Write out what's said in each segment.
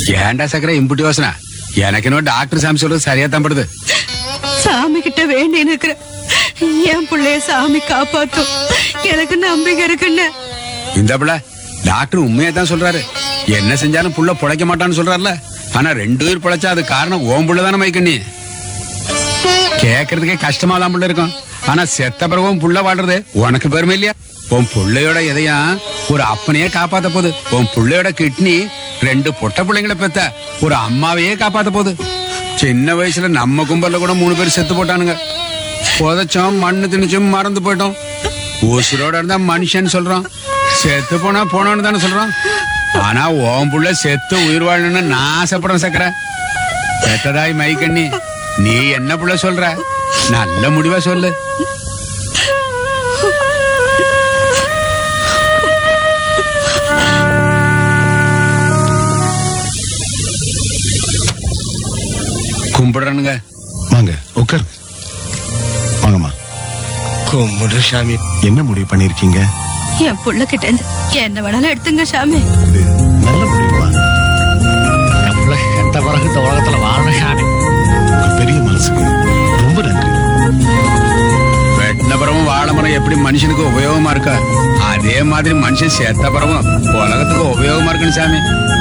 ஏன்டா சக்கரை இம்புட்டி யோசனை எனக்கு இன்னும் டாக்டர் சாமி சொல்றது சரியா தான் படுது சாமி கிட்ட வேண்டி இருக்கிறேன் என் பிள்ளைய சாமி காப்பாத்தும் எனக்கு நம்பிக்கை இருக்குன்னு இந்த பிள்ளை டாக்டர் உண்மையா தான் சொல்றாரு என்ன செஞ்சாலும் புள்ள பொழைக்க மாட்டான்னு சொல்றாருல ஆனா ரெண்டு பேர் பொழைச்சா அது காரணம் ஓம் புள்ள தானே மைக்கண்ணி கேக்குறதுக்கே கஷ்டமா தான் புள்ள இருக்கும் ஆனா செத்த பிறகும் புள்ள வாழ்றது உனக்கு பெருமை இல்லையா உன் புள்ளையோட எதையும் ஒரு அப்பனையே காப்பாத்த போகுது உன் புள்ளையோட கிட்னி ரெண்டு பொட்ட பிள்ளைங்களை பெத்த ஒரு அம்மாவையே காப்பாத்த போகுது சின்ன வயசுல நம்ம கும்பல்ல கூட மூணு பேர் செத்து போட்டானுங்க புதைச்சோம் மண்ணு திணிச்சும் மறந்து போயிட்டோம் உசுரோட இருந்தா மனுஷன் சொல்றோம் செத்து போனா போனோன்னு தானே சொல்றோம் ஆனா ஓம் புள்ள செத்து உயிர் வாழணும்னு நான் ஆசைப்படுறேன் சக்கரை பெத்ததாய் மைக்கண்ணி நீ என்ன புள்ள சொல்ற நல்ல முடிவா சொல்லு கும்பிடுறனுங்க வாங்க உட்கார் வாங்கம்மா கும்பிடு சாமி என்ன முடிவு பண்ணிருக்கீங்க என் புள்ள கிட்ட இருந்து என்ன வேணாலும் எடுத்துங்க சாமி இது நல்ல முடிவுமா என் பிள்ளை செத்த பிறகு இந்த உலகத்துல வாழணும் சாமி உங்க பெரிய மனசுக்கு ரொம்ப நன்றி வெட்டின பிறவும் வாழை மரம் எப்படி மனுஷனுக்கு உபயோகமா இருக்கா அதே மாதிரி மனுஷன் செத்த பிறவும் உலகத்துக்கு உபயோகமா இருக்குன்னு சாமி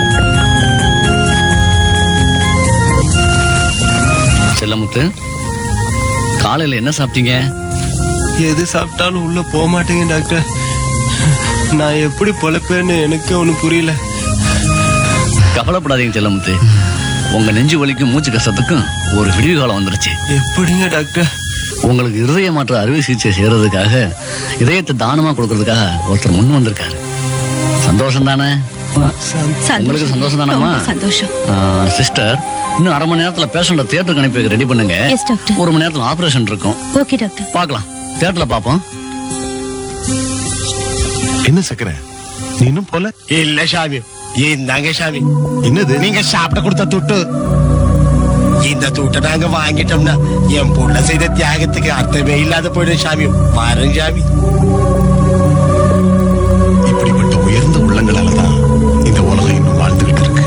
செல்லமுத்து காலையில என்ன சாப்பிட்டீங்க எது சாப்பிட்டாலும் உள்ள போக மாட்டேங்க டாக்டர் நான் எப்படி பொழைப்பேன்னு எனக்கு ஒன்றும் புரியல கவலைப்படாதீங்க செல்லமுத்து உங்க நெஞ்சு வலிக்கும் மூச்சு கஷ்டத்துக்கும் ஒரு விடிவு காலம் வந்துருச்சு எப்படிங்க டாக்டர் உங்களுக்கு இருதய மாற்ற அறுவை சிகிச்சை செய்யறதுக்காக இதயத்தை தானமா கொடுக்கறதுக்காக ஒருத்தர் முன் வந்திருக்காரு சந்தோஷம் தானே உங்களுக்கு சந்தோஷம் தானம்மா ரொம்ப சந்தோஷம் சிஸ்டர் இன்னும் அரை மணி நேரத்துல பேஷண்ட தியேட்டருக்கு அனுப்பி ரெடி பண்ணுங்க Yes, doctor. ஒரு மணி நேரத்துல ஆபரேஷன் இருக்கும் ஓகே டாக்டர் பார்க்கலாம் தியேட்டர்ல பாப்போம் என்ன சக்கரை நீ இன்னும் போல இல்ல சாமி இந்தாங்க சாமி என்னது நீங்க சாப்பிட கொடுத்த துட்டு இந்த துட்டை நாங்க வாங்கிட்டோம்னா என் புள்ள செய்த தியாகத்துக்கு அர்த்தமே இல்லாத போயிடும் சாமி பாருங்க சாமி இப்படிப்பட்ட உயர்ந்த உள்ளங்களால தான் இந்த உலகம் இன்னும் வாழ்ந்துகிட்டு இருக்கு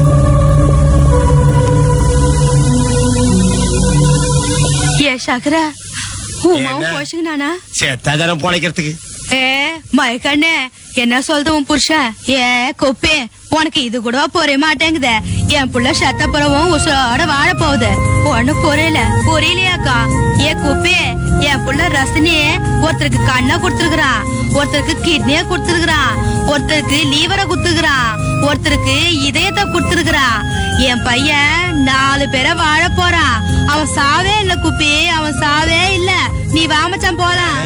ஏ சக்கரா உமாவும் என்ன? போஷங்கனானா செத்தாதாரம் பொழைக்கிறதுக்கு ஏ மயக்கண்ணே என்ன சொல்றது உன் புருஷன் ஏ கொப்பே உனக்கு இது கூட புரிய மாட்டேங்குதே என் புள்ள சத்த பிறவும் உசுரோட வாழ போகுது ஒண்ணு புரியல புரியலையாக்கா ஏ குப்பே என் புள்ள ரசனி ஒருத்தருக்கு கண்ணை கொடுத்துருக்குறான் ஒருத்தருக்கு கிட்னிய கொடுத்துருக்குறான் ஒருத்தருக்கு லீவரை கொடுத்துருக்குறான் ஒருத்தருக்கு இதயத்தை கொடுத்துருக்குறான் என் பையன் நாலு பேரை வாழ போறான் அவன் சாவே இல்ல குப்பி அவன் சாவே இல்ல நீ வாமச்சான் போலாம்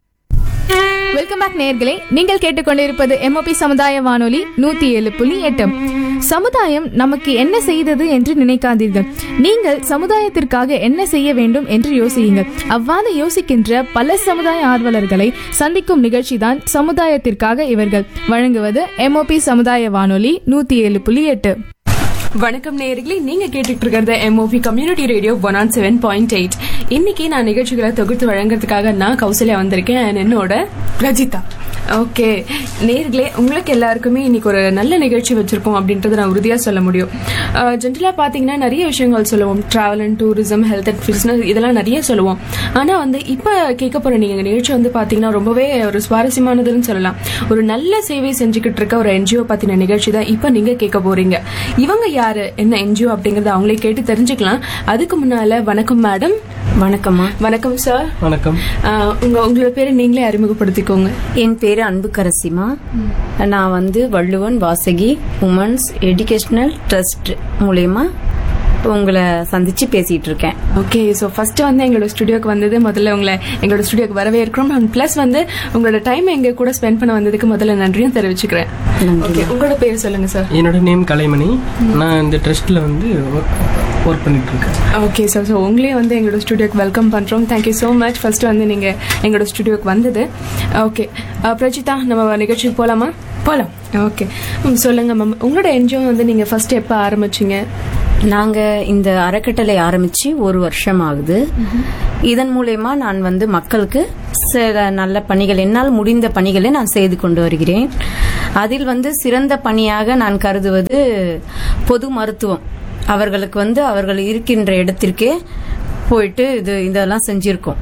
வெல்கம் பேக் நேயர்களே நீங்கள் கேட்டுக்கொண்டிருப்பது எம்ஓபி சமுதாய வானொலி நூத்தி ஏழு புள்ளி எட்டு சமுதாயம் நமக்கு என்ன செய்தது என்று நினைக்காதீர்கள் நீங்கள் சமுதாயத்திற்காக என்ன செய்ய வேண்டும் என்று யோசியுங்கள் அவ்வாறு யோசிக்கின்ற பல சமுதாய ஆர்வலர்களை சந்திக்கும் நிகழ்ச்சிதான் சமுதாயத்திற்காக இவர்கள் வழங்குவது எம்ஓபி சமுதாய வானொலி நூத்தி ஏழு புள்ளி எட்டு வணக்கம் நேயர்களே நீங்க கேட்டுட்டு இருக்கிறது MOP community radio one o seven point eight இன்னைக்கு நான் நிகழ்ச்சிகளை தொகுத்து வழங்குறதுக்காக நான் கௌசல்யா வந்திருக்கேன் and என்னோட ரஜிதா ஓகே நேர்களே உங்களுக்கு எல்லாருக்குமே இன்னைக்கு ஒரு நல்ல நிகழ்ச்சி வச்சிருக்கோம் அப்படின்றத நான் உறுதியா சொல்ல முடியும் ஜென்ரலாக பார்த்தீங்கன்னா நிறைய விஷயங்கள் சொல்லுவோம் travel and tourism health and business இதெல்லாம் நிறைய சொல்லுவோம் ஆனா வந்து இப்போ கேட்க போற நீங்க நிகழ்ச்சி வந்து பாத்தீங்கன்னா ரொம்பவே ஒரு சுவாரஸ்யமானதுன்னு சொல்லலாம் ஒரு நல்ல சேவை செஞ்சுக்கிட்டு இருக்க ஒரு என்ஜிஓ பத்தின நிகழ்ச்சி தான் இப்போ நீங்க கேட்க போறீங்க இவங்க யாரு என்ன என்ஜிஓ அப்படிங்கறத அவங்களே கேட்டு தெரிஞ்சுக்கலாம் அதுக்கு முன்னால வணக்கம் மேடம் வணக்கம்மா வணக்கம் சார் வணக்கம் உங்க உங்களோட பேரை நீங்களே அறிமுகப்படுத்திக்கோங்க என் பேரு அன்புக்கரசிமா நான் வந்து Valluvan Vasagi women's educational trust மூலயமா உங்களை சந்திச்சு பேசிட்டு இருக்கேன் ஓகே ஸோ ஃபர்ஸ்ட் வந்து எங்களோட ஸ்டுடியோக்கு வந்தது முதல்ல உங்களை எங்களோட ஸ்டுடியோக்கு வரவே இருக்கிறோம் அண்ட் ப்ளஸ் வந்து உங்களோட டைம் எங்க கூட ஸ்பெண்ட் பண்ண வந்ததுக்கு முதல்ல நன்றியும் தெரிவிச்சுக்கிறேன் ஓகே உங்களோட பேர் சொல்லுங்க சார் என்னோட நேம் கலைமணி நான் இந்த ட்ரஸ்ட்ல வந்து ஒர்க் பண்ணிட்டு இருக்கேன் ஓகே சார் ஸோ உங்களையும் வந்து எங்களோட ஸ்டுடியோக்கு வெல்கம் பண்ணுறோம் தேங்க்யூ ஸோ மச் ஃபர்ஸ்ட் வந்து நீங்கள் எங்களோட ஸ்டுடியோக்கு வந்தது ஓகே பிரஜிதா நம்ம நிகழ்ச்சிக்கு போகலாமா போகலாம் ஓகே சொல்லுங்க மேம் உங்களோட என்ஜிஓ வந்து நீங்கள் ஃபர்ஸ்ட் எப்போ ஆரம்பிச்சீங்க நாங்க இந்த அறக்கட்டளை ஆரம்பிச்சு ஒரு வருஷம் ஆகுது இதன் மூலயமா நான் வந்து மக்களுக்கு சில நல்ல பணிகள் என்னால் முடிந்த பணிகளை நான் செய்து கொண்டு வருகிறேன் அதில் வந்து சிறந்த பணியாக நான் கருதுவது பொது மருத்துவம் அவர்களுக்கு வந்து அவர்கள் இருக்கின்ற இடத்திற்கே போயிட்டு இது இதெல்லாம் செஞ்சிருக்கோம்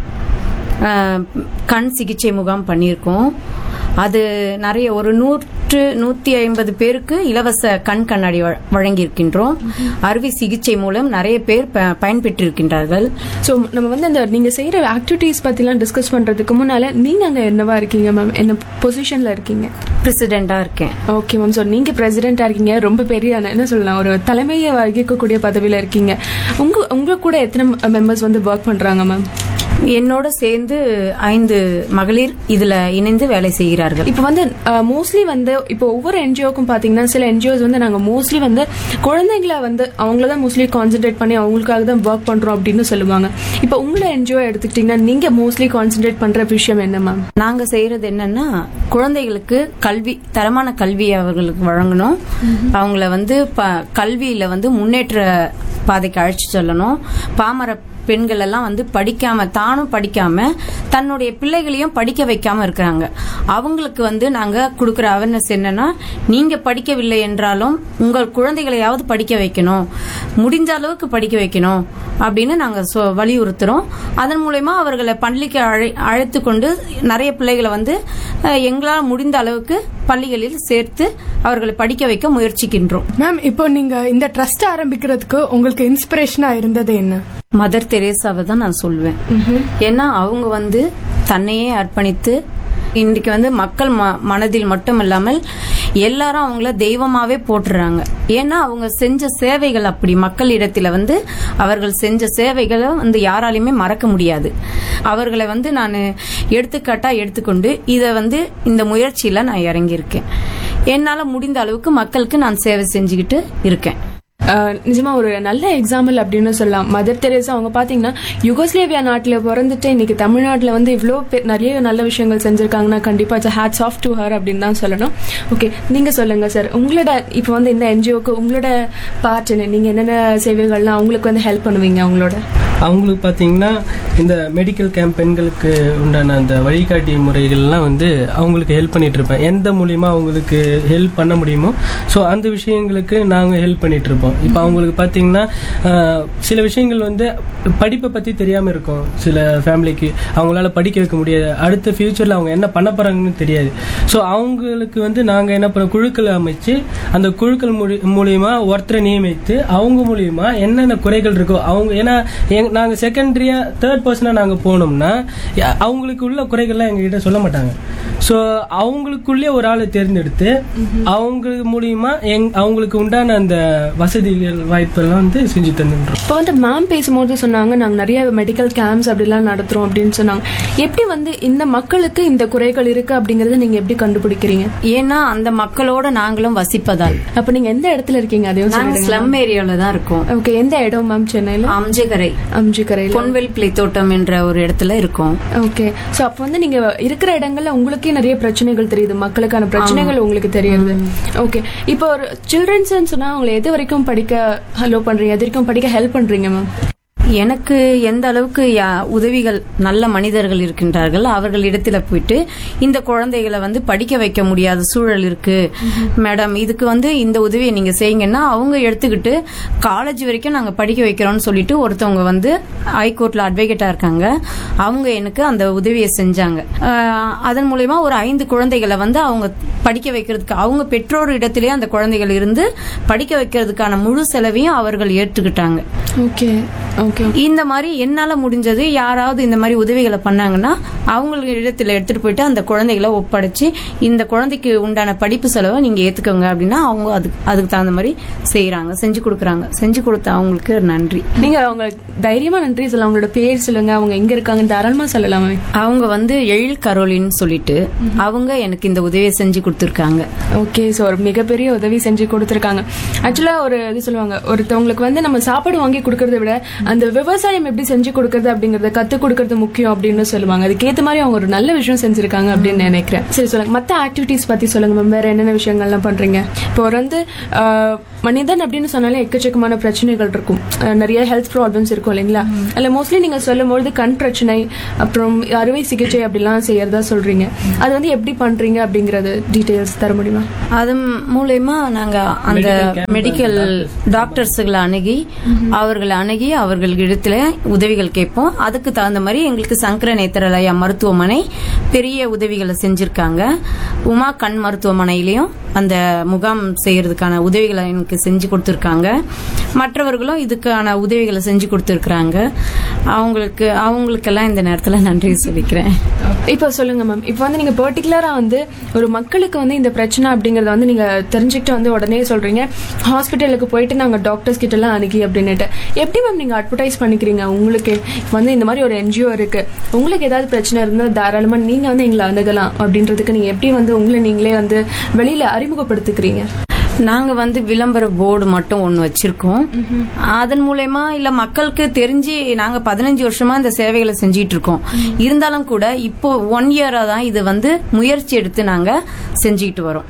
அஹ், கண் சிகிச்சை முகாம் பண்ணியிருக்கோம் அது நிறைய ஒரு நூற்று நூத்தி ஐம்பது பேருக்கு இலவச கண் கண்ணாடி வழ- வழங்கியிருக்கின்றோம் அறுவை சிகிச்சை மூலம் நிறைய பேர் ப- பயன்பெற்றிருக்கின்றார்கள் ஸோ நம்ம வந்து அந்த நீங்க செய்யற ஆக்டிவிட்டீஸ் பத்திலாம் டிஸ்கஸ் பண்றதுக்கு முன்னால நீங்க அங்க என்னவா இருக்கீங்க மேம் என்ன பொசிஷன்ல இருக்கீங்க பிரசிடெண்டா இருக்கேன் ஓகே மேம் ஸோ நீங்க பிரசிடென்டா இருக்கீங்க ரொம்ப பெரிய என்ன சொல்லலாம் ஒரு தலைமையை வகிக்கக்கூடிய பதவியில இருக்கீங்க உங்க உங்க கூட எத்தனை மெம்பர்ஸ் வந்து ஒர்க் பண்றாங்க மேம் என்னோட சேர்ந்து ஐந்து மகளிர் இதுல இணைந்து வேலை செய்கிறார்கள் இப்போ வந்து மோஸ்ட்லி வந்து இப்போ ஒவ்வொரு என்ஜிஓக்கும் பார்த்தீங்கன்னா சில என்ஜிஓஸ் வந்து நாங்கள் மோஸ்ட்லி வந்து குழந்தைங்களை வந்து அவங்கள தான் மோஸ்ட்லி கான்சென்ட்ரேட் பண்ணி அவங்களுக்காக தான் ஒர்க் பண்ணுறோம் அப்படின்னு சொல்லுவாங்க இப்போ உங்களை என்ஜிஓ எடுத்துக்கிட்டிங்கன்னா நீங்கள் மோஸ்ட்லி கான்சென்ட்ரேட் பண்ணுற விஷயம் என்ன மேம் நாங்க செய்யறது என்னன்னா குழந்தைகளுக்கு கல்வி தரமான கல்வி அவர்களுக்கு வழங்கணும் அவங்கள வந்து ப- கல்வியில வந்து முன்னேற்ற பாதைக்கு அழைச்சு செல்லணும் பாமர பெண்கள் எல்லாம் வந்து படிக்காம தானும் படிக்காம தன்னுடைய பிள்ளைகளையும் படிக்க வைக்காம இருக்கிறாங்க அவங்களுக்கு வந்து நாங்க கொடுக்கிற அவேர்னஸ் என்னன்னா நீங்க படிக்கவில்லை என்றாலும் உங்கள் குழந்தைகளையாவது படிக்க வைக்கணும் முடிஞ்ச அளவுக்கு படிக்க வைக்கணும் அப்படின்னு நாங்க சொ- வலியுறுத்துறோம் அதன் மூலயமா அவர்களை பள்ளிக்கு அழை அழைத்து கொண்டு நிறைய பிள்ளைகளை வந்து அஹ், எங்களால் முடிந்த அளவுக்கு பள்ளிகளில் சேர்த்து அவர்களை படிக்க வைக்க முயற்சிக்கின்றோம் மேம் இப்போ நீங்க இந்த ட்ரஸ்ட் ஆரம்பிக்கிறதுக்கு உங்களுக்கு இன்ஸ்பிரேஷனா இருந்தது என்ன மதர் தெரேசாவை தான் நான் சொல்வேன் ஏன்னா அவங்க வந்து தன்னையே அர்ப்பணித்து இன்றைக்கு வந்து மக்கள் ம- மனதில் மட்டும் இல்லாமல் எல்லாரும் அவங்கள தெய்வமாவே போட்டுறாங்க ஏன்னா அவங்க செஞ்ச சேவைகள் அப்படி மக்களிடத்துல வந்து அவர்கள் செஞ்ச சேவைகளை வந்து யாராலையுமே மறக்க முடியாது அவர்களை வந்து நான் எடுத்துக்காட்டா எடுத்துக்கொண்டு இதை வந்து இந்த முயற்சியில நான் இறங்கியிருக்கேன் என்னால முடிந்த அளவுக்கு மக்களுக்கு நான் சேவை செஞ்சுக்கிட்டு இருக்கேன் அஹ், நிஜமா ஒரு நல்ல எக்ஸாம்பிள் அப்படின்னு சொல்லலாம் மதர் தெரேசா அவங்க பாத்தீங்கன்னா யுகோஸ்லேவியா நாட்டுல பிறந்துட்டு இன்னைக்கு தமிழ்நாட்டுல வந்து இவ்வளோ பே- நிறைய நல்ல விஷயங்கள் செஞ்சிருக்காங்கன்னா கண்டிப்பா it's hats off to her அப்படின்னு தான் சொல்லணும் ஓகே நீங்க சொல்லுங்க சார் உங்களோட இப்போ வந்து இந்த என்ஜிஓக்கு உங்களோட பார்ட் என்ன நீங்க என்னென்ன சேவைகள்லாம் அவங்களுக்கு வந்து ஹெல்ப் பண்ணுவீங்க அவங்களோட அவங்களுக்கு பார்த்தீங்கன்னா இந்த மெடிக்கல் கேம்ப் பெண்களுக்கு உண்டான அந்த வழிகாட்டி முறைகள்லாம் வந்து அவங்களுக்கு ஹெல்ப் பண்ணிட்டு இருப்பேன் எந்த மூலியமா அவங்களுக்கு ஹெல்ப் பண்ண முடியுமோ ஸோ அந்த விஷயங்களுக்கு நாங்கள் ஹெல்ப் பண்ணிட்டு இருப்போம் இப்போ அவங்களுக்கு பார்த்தீங்கன்னா ஆஹ், சில விஷயங்கள் வந்து படிப்பை பற்றி தெரியாமல் இருக்கும் சில ஃபேமிலிக்கு அவங்களால படிக்க வைக்க முடியாது அடுத்த ஃபியூச்சரில் அவங்க என்ன பண்ண போறாங்கன்னு தெரியாது ஸோ அவங்களுக்கு வந்து நாங்கள் என்ன பண்ண குழுக்களை அமைச்சு அந்த குழுக்கள் மூலி மூலியமா ஒருத்தரை நியமித்து அவங்க மூலியமா என்னென்ன குறைகள் இருக்கோ அவங்க ஏன்னா எங்க நாங்கள் செகண்டரியா தேர்ட் பர்சனாக நாங்கள் போனோம்னா ய- அவங்களுக்கு உள்ள குறைகள்லாம் எங்ககிட்ட சொல்ல மாட்டாங்க ஸோ அவங்களுக்குள்ளே ஒரு ஆளை தேர்ந்தெடுத்து அவங்க மூலியமா எங் அவங்களுக்கு உண்டான அந்த வசதிகள் வாய்ப்பெல்லாம் வந்து செஞ்சு தந்துன்றோம் இப்போ வந்து மேம் பேசும்போது சொன்னாங்க நாங்க நிறைய மெடிக்கல் கேம்ப்ஸ் அப்படிலாம் நடத்துறோம் அப்படின்னு சொன்னாங்க எப்படி வந்து இந்த மக்களுக்கு இந்த குறைகள் இருக்கு அப்படிங்கறத நீங்க எப்படி கண்டுபிடிக்கிறீங்க ஏன்னா அந்த மக்களோட நாங்களும் வசிப்பதால் அப்ப நீங்க எந்த இடத்துல இருக்கீங்க அதையும் நாங்க சொல்லிடுங்க ஸ்லம் ஏரியால தான் இருக்கோம் ஓகே எந்த இடம் மேம் சென்னையில அம்ஜகரை அம்ஜிக்கரையில பொன்வெல் பிள்ளை தோட்டம் என்ற ஒரு இடத்துல இருக்கோம் ஓகே சோ அப்ப வந்து நீங்க இருக்கிற இடங்கள்ல உங்களுக்கே நிறைய பிரச்சனைகள் தெரியுது மக்களுக்கான பிரச்சனைகள் உங்களுக்கு தெரியுது ஓகே இப்போ ஒரு சில்ட்ரன்ஸ் சொன்னா அவங்களை எது வரைக்கும் படிக்க ஹலோ பண்றீங்க எது வரைக்கும் படிக்க ஹெல்ப் பண்றீங்க மேம் எனக்கு எந்த அளவுக்கு யா- உதவிகள் நல்ல மனிதர்கள் இருக்கின்றார்கள் அவர்களிடத்துல போயிட்டு இந்த குழந்தைகளை வந்து படிக்க வைக்க முடியாத சூழல் இருக்கு மேடம் இதுக்கு வந்து இந்த உதவியை நீங்க செய்யுங்கன்னா அவங்க எடுத்துக்கிட்டு காலேஜ் வரைக்கும் நாங்க படிக்க வைக்கிறோம்னு சொல்லிட்டு ஒருத்தவங்க வந்து ஹைகோர்ட்ல அட்வொகேட்டா இருக்காங்க அவங்க எனக்கு அந்த உதவியை செஞ்சாங்க ஆஹ் அதன் மூலயமா ஒரு ஐந்து குழந்தைகளை வந்து அவங்க படிக்க வைக்கிறதுக்கு அவங்க பெற்றோர் இடத்திலேயே அந்த குழந்தைகள் இருந்து படிக்க வைக்கிறதுக்கான முழு செலவையும் அவர்கள் ஏற்றுக்கிட்டாங்க ஓகே ஓகே இந்த மாதிரி என்னால முடிஞ்சது யாராவது இந்த மாதிரி உதவிகளை பண்ணாங்கன்னா அவங்களுக்கு இடத்துல எடுத்துட்டு போயிட்டு அந்த குழந்தைகளை ஒப்படைச்சு இந்த குழந்தைக்கு உண்டான படிப்பு செலவை நீங்க ஏத்துக்கோங்க அப்படின்னா அவங்க அதுக்கு அதுக்கு தகுந்த மாதிரி செய்யறாங்க செஞ்சு கொடுக்குறாங்க செஞ்சு கொடுத்த அவங்களுக்கு நன்றி நீங்க அவங்க தைரியமா நன்றி சொல்ல அவங்களோட பேர் சொல்லுங்க அவங்க எங்க இருக்காங்க தாராளமா சொல்லலாமே அவங்க வந்து எழில் கரோலின்னு சொல்லிட்டு அவங்க எனக்கு இந்த உதவியை செஞ்சு கொடுத்துருக்காங்க ஓகே ஸோ ஒரு மிகப்பெரிய உதவி செஞ்சு கொடுத்துருக்காங்க ஆக்சுவலா ஒரு இது சொல்லுவாங்க ஒருத்தவங்களுக்கு வந்து நம்ம சாப்பாடு வாங்கி கொடுக்கறத விட அந்த விவசாயம் எப்படி செஞ்சு கொடுக்கறது அப்படிங்கறத கத்து கொடுக்கறது முக்கியம் அப்படின்னு சொல்லுவாங்க அதுக்கேத்த மாதிரி அவங்க ஒரு நல்ல விஷயம் செஞ்சிருக்காங்க அப்படின்னு நினைக்கிறேன் சரி சொல்லுங்க மத்த ஆக்டிவிட்டிஸ் பத்தி சொல்லுங்க மேம் வேற என்னென்ன விஷயங்கள்லாம் பண்றீங்க இப்போ ஒரு வந்து ஆஹ், மனிதன் அப்படின்னு சொன்னாலே எக்கச்சக்கமான பிரச்சனைகள் இருக்கும் அஹ், நிறைய ஹெல்த் ப்ராப்ளம்ஸ் இருக்கும் இல்லைங்களா அதுல மோஸ்ட்லி நீங்க சொல்லும்போது கண் பிரச்சனை அப்புறம் அறுவை சிகிச்சை அப்படிலாம் செய்யறதா சொல்றீங்க அது வந்து எப்படி பண்றீங்க அப்படிங்கறது டீடைல்ஸ் தர முடியுமா அது மூலயமா நாங்க அந்த மெடிக்கல் டாக்டர்ஸுகளை அணுகி அவர்களை அணுகி அவர்களிடத்துல உதவிகள் கேட்போம் அதுக்கு தகுந்த மாதிரி எங்களுக்கு சங்கர நேத்திரலயா மருத்துவமனை பெரிய உதவிகளை செஞ்சிருக்காங்க உமா கண் மருத்துவமனையிலயும் அந்த முகாம் செய்யறதுக்கான உதவிகளை எனக்கு செஞ்சு கொடுத்துருக்காங்க மற்றவர்களும் இதுக்கான உதவிகளை செஞ்சு கொடுத்துருக்காங்க அவங்களுக்கு அவங்களுக்கெல்லாம் இந்த நேரத்துல நன்றி சொல்லிக்கிறேன் இப்போ சொல்லுங்க மேம் இப்போ வந்து நீங்க பர்டிகுலரா வந்து ஒரு மக்களுக்கு வந்து இந்த பிரச்சனை அப்படிங்கறத வந்து நீங்க தெரிஞ்சுக்கிட்டு வந்து உடனே சொல்றீங்க ஹாஸ்பிட்டலுக்கு போயிட்டு நாங்க டாக்டர்ஸ் கிட்ட எல்லாம் அணுகி அப்படின்னுட்டு எப்படி மேம் நீங்க அட்வர்டைஸ் பண்ணிக்கிறீங்க உங்களுக்கு இப்ப வந்து இந்த மாதிரி ஒரு என்ஜிஓ இருக்கு உங்களுக்கு ஏதாவது பிரச்சனை இருந்தா தாராளமா நீங்க வந்து எங்களை அணுகலாம் அப்படின்றதுக்கு நீங்க எப்படி வந்து உங்களை நீங்களே வந்து வெளியில அறிமுகப்படுத்திக்கிறீங்க நாங்க வந்து விளம்பர போர்டு மட்டும் ஒன்னு வச்சிருக்கோம் அதன் மூலயமா இல்ல மக்களுக்கு தெரிஞ்சு நாங்க பதினஞ்சு வருஷமா இந்த சேவைகளை செஞ்சிட்டு இருக்கோம் இருந்தாலும் கூட இப்போ ஒன் இயரா தான் இது வந்து முயற்சி எடுத்து நாங்க செஞ்சுக்கிட்டு வரோம்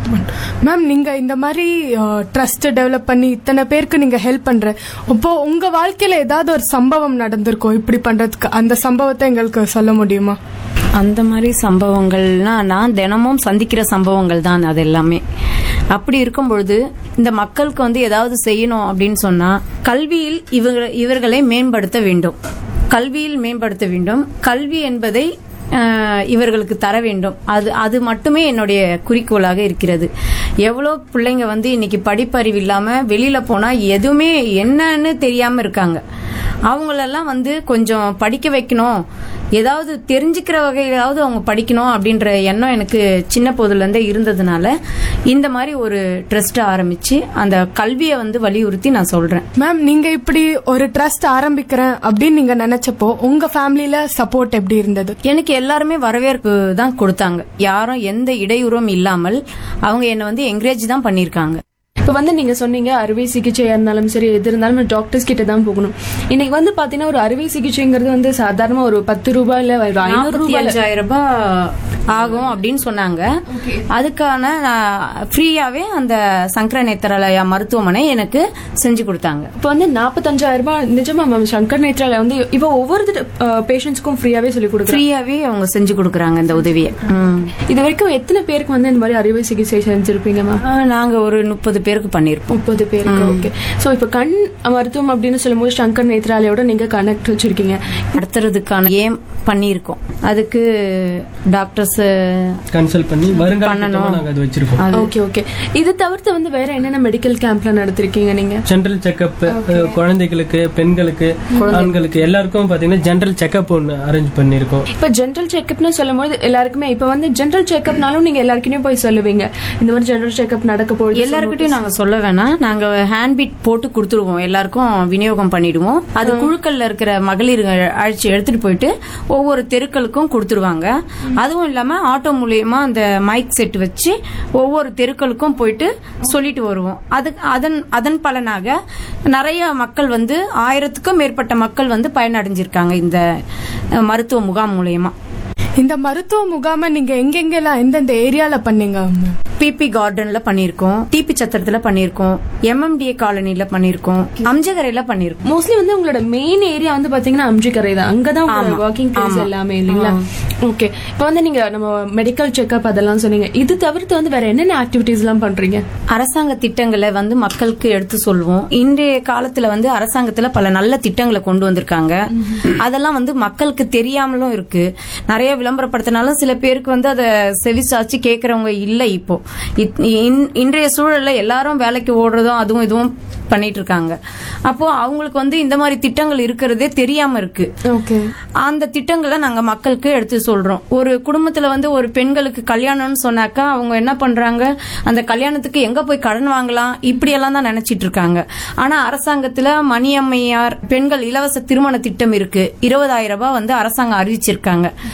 மேம் நீங்க இந்த மாதிரி ட்ரஸ்ட் டெவலப் பண்ணி இத்தனை பேருக்கு நீங்க ஹெல்ப் பண்ற இப்போ உங்க வாழ்க்கையில ஏதாவது ஒரு சம்பவம் நடந்திருக்கும் இப்படி பண்றதுக்கு அந்த சம்பவத்தை எங்களுக்கு சொல்ல முடியுமா அந்த மாதிரி சம்பவங்கள்னா நான் தினமும் சந்திக்கிற சம்பவங்கள் தான் அது எல்லாமே அப்படி இருக்கும் பொழுது இந்த மக்களுக்கு வந்து ஏதாவது செய்யணும் அப்படின்னு சொன்னா கல்வியில் இவங்க இவர்களை மேம்படுத்த வேண்டும் கல்வியில் மேம்படுத்த வேண்டும் கல்வி என்பதை அஹ், இவர்களுக்கு தர வேண்டும் அது அது மட்டுமே என்னுடைய குறிக்கோளாக இருக்கிறது எவ்வளோ பிள்ளைங்க வந்து இன்னைக்கு படிப்பறிவு இல்லாம வெளியில போனா எதுவுமே என்னன்னு தெரியாம இருக்காங்க அவங்களெல்லாம் வந்து கொஞ்சம் படிக்க வைக்கணும் ஏதாவது தெரிஞ்சுக்கிற வகையிலாவது அவங்க படிக்கணும் அப்படின்ற எண்ணம் எனக்கு சின்ன போதுல இருந்தே இருந்ததுனால இந்த மாதிரி ஒரு ட்ரஸ்ட் ஆரம்பிச்சு அந்த கல்வியை வந்து வலியுறுத்தி நான் சொல்றேன் மேம் நீங்க இப்படி ஒரு ட்ரஸ்ட் ஆரம்பிக்கிறேன் அப்படின்னு நீங்க நினைச்சப்போ உங்க ஃபேமிலில சப்போர்ட் எப்படி இருந்தது எனக்கு எல்லாருமே வரவேற்பு தான் கொடுத்தாங்க யாரும் எந்த இடையூறும் இல்லாமல் அவங்க என்னை வந்து என்கரேஜ் தான் பண்ணியிருக்காங்க இப்போ வந்து நீங்க சொன்னீங்க அறுவை சிகிச்சையா இருந்தாலும் சரி எது இருந்தாலும் டாக்டர்ஸ் கிட்ட தான் போகணும் இன்னைக்கு வந்து பாத்தீங்கன்னா ஒரு அறுவை சிகிச்சைங்கிறது வந்து சாதாரண ஒரு பத்து ரூபாய் இல்ல ஒரு ஐநூறு நாற்பத்தி ரூபாய் அஞ்சாயிரம் ரூபாய் ஆகும் அப்படின்னு சொன்னாங்க அதுக்கான ஃப்ரீயாவே அந்த சங்கர நேத்திராலயா மருத்துவமனை எனக்கு செஞ்சு கொடுத்தாங்க இப்போ வந்து நாற்பத்தஞ்சாயிரம் ரூபாய் நிஜமா மேம் சங்கர் நேத்ரால வந்து இப்போ ஒவ்வொரு பேஷண்ட்ஸ்க்கும் ஃப்ரீயாவே சொல்லி கொடுக்குறேன் ஃப்ரீயாவே அவங்க செஞ்சு கொடுக்குறாங்க இந்த உதவியை ம். இது வரைக்கும் எத்தனை பேருக்கு வந்து இந்த மாதிரி அறுவை சிகிச்சை செஞ்சிருப்பீங்க மேம் ஆ, நாங்க ஒரு முப்பது பேருக்கு பண்ணிருப்போம் முப்பது பேருக்கு ஓகே சோ இப்போ கண் மருத்துவம் அப்படின்னு சொல்லும்போது சங்கர் நேத்ராலயோட நீங்க கனெக்ட் வச்சிருக்கீங்க நடத்துறதுக்கான ஏம் பண்ணியிருக்கோம் அதுக்கு டாக்டர்ஸ் கன்சல்ட் பண்ணி வருங்கால நாங்க அது வச்சிருக்கோம் ஓகே ஓகே இது தவிர்த்து வந்து வேற என்னென்ன மெடிக்கல் கேம்ப்ல நடத்திருக்கீங்க நீங்க ஜென்ரல் செக்அப் குழந்தைகளுக்கு பெண்களுக்கு ஆண்களுக்கு எல்லாருக்கும் பாத்தீங்கன்னா ஜென்ரல் செக்அப் ஒன்று அரேஞ்ச் பண்ணிருக்கோம் இப்ப ஜென்ரல் செக்அப்னு சொல்லும்போது எல்லாருக்குமே இப்ப வந்து ஜென்ரல் செக்அப்னாலும் நீங்க எல்லாருக்குமே போய் சொல்லுவீங்க இந்த மாதிரி ஜென்ரல் செக்அப் நடக்க போகுது எல்லாருக்கிட்டையும் நாங்க சொல்ல வேணாம் நாங்க ஹேண்ட் பீட் போட்டு கொடுத்துருவோம் எல்லாருக்கும் விநியோகம் பண்ணிடுவோம் அது குழுக்கள்ல இருக்கிற மகளிர் அழைச்சி எடுத்துட்டு போயிட்டு ஒவ்வொரு தெருக்களுக்கும் கொடுத்துருவாங்க அதுவும் இல்லாம ஆட்டோ மூலியமா அந்த மைக் செட் வச்சு ஒவ்வொரு தெருக்களுக்கும் போயிட்டு சொல்லிட்டு வருவோம் அது அதன் அதன் பலனாக நிறைய மக்கள் வந்து ஆயிரத்துக்கும் மேற்பட்ட மக்கள் வந்து பயனடைஞ்சிருக்காங்க இந்த அஹ், மருத்துவ முகாம் மூலியமா இந்த மருத்துவ முகாமை நீங்க எங்கெங்கெல்லாம் எந்தெந்த ஏரியால பண்ணீங்க மேம் பிபி கார்டன்ல பண்ணிருக்கோம் டிபி சத்திரத்துல பண்ணிருக்கோம் எம்எம்டிஏ காலனில பண்ணிருக்கோம் அம்ஜகரையில பண்ணிருக்கோம் மோஸ்ட்லி வந்து உங்களோட மெயின் ஏரியா வந்து பாத்தீங்கன்னா அம்ஜிக்கரை தான் அங்கதான் ஆமா. ஒர்க்கிங் பிளேஸ் ஆமா. எல்லாமே இல்லைங்களா ஓகே இப்போ வந்து நீங்க நம்ம மெடிக்கல் செக்அப் அதெல்லாம் சொன்னீங்க இது தவிர்த்து வந்து வேற என்னென்ன ஆக்டிவிட்டீஸ் எல்லாம் பண்றீங்க அரசாங்க திட்டங்களை வந்து மக்களுக்கு எடுத்து சொல்வோம் இன்றைய காலத்துல வந்து அரசாங்கத்துல பல நல்ல திட்டங்களை கொண்டு வந்திருக்காங்க அதெல்லாம் வந்து மக்களுக்கு தெரியாமலும் இருக்கு நிறைய விளம்பரப்படுத்தினாலும் சில பேருக்கு வந்து அதை செவிசாச்சு கேக்குறவங்க இல்ல இப்போ இத்- இன்- இன்றைய சூழல்ல எல்லாரும் வேலைக்கு ஓடுறதும் அதுவும் இதுவும் பண்ணிட்டு இருக்காங்க அப்போ அவங்களுக்கு வந்து இந்த மாதிரி திட்டங்கள் இருக்கிறதே தெரியாம இருக்கு ஓகே அந்த திட்டங்களை நாங்க மக்களுக்கு எடுத்து சொல்றோம் ஒரு குடும்பத்துல வந்து ஒரு பெண்களுக்கு கல்யாணம்னு சொன்னாக்கா அவங்க என்ன பண்றாங்க அந்த கல்யாணத்துக்கு எங்க போய் கடன் வாங்கலாம் இப்படி எல்லாம் தான் நினைச்சிட்டு இருக்காங்க ஆனா அரசாங்கத்துல மணியம்மையார் பெண்கள் இலவச திருமண திட்டம் இருக்கு இருபதாயிரம் ரூபாய் வந்து அரசாங்கம் அறிவிச்சிருக்காங்க முதல்வர்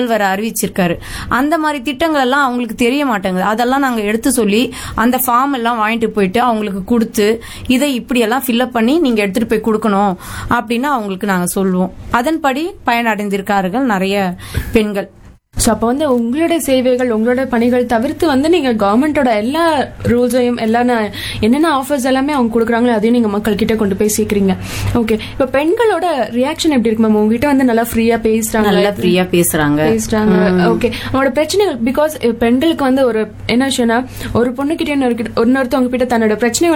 முதல்வர் அறிவிச்சிருக்காரு அந்த மாதிரி திட்டங்கள் எல்லாம் அவங்களுக்கு தெரிய மாட்டேங்குது அதெல்லாம் நாங்க எடுத்து சொல்லி அந்த ஃபார்ம் எல்லாம் வாங்கிட்டு போயிட்டு அவங்களுக்கு கொடுத்து இதை இப்படி எல்லாம் ஃபில்அப் பண்ணி நீங்க எடுத்துட்டு போய் கொடுக்கணும் அப்படின்னு அவங்களுக்கு நாங்க சொல்லுவோம் அதன்படி பயனடைந்திருக்கார்கள் நிறைய பெண்கள் ஸோ அப்போ வந்து உங்களோட சேவைகள் உங்களோட பணிகள் தவிர்த்து வந்து நீங்க கவர்மெண்டோட எல்லா ரூல்ஸையும் எல்லா ந- என்னென்ன ஆஃபர்ஸ் எல்லாமே அவங்க கொடுக்குறாங்களோ அதையும் நீங்க மக்கள் கிட்ட கொண்டு போய் சேர்க்குறீங்க ஓகே இப்போ பெண்களோட ரியாக்ஷன் எப்படி இருக்கு மேம் உங்ககிட்ட வந்து நல்லா ஃப்ரீயா பேசுறாங்க நல்லா ஃப்ரீயா பேசுறாங்க பேசுறாங்க ஓகே அவங்களோட பிரச்சனைகள் பிகாஸ் பெண்களுக்கு வந்து ஒரு என்ன விஷயம்னா ஒரு பொண்ணு கிட்ட இன்னொருத்தவங்க கிட்ட தன்னோட பிரச்சனைகள்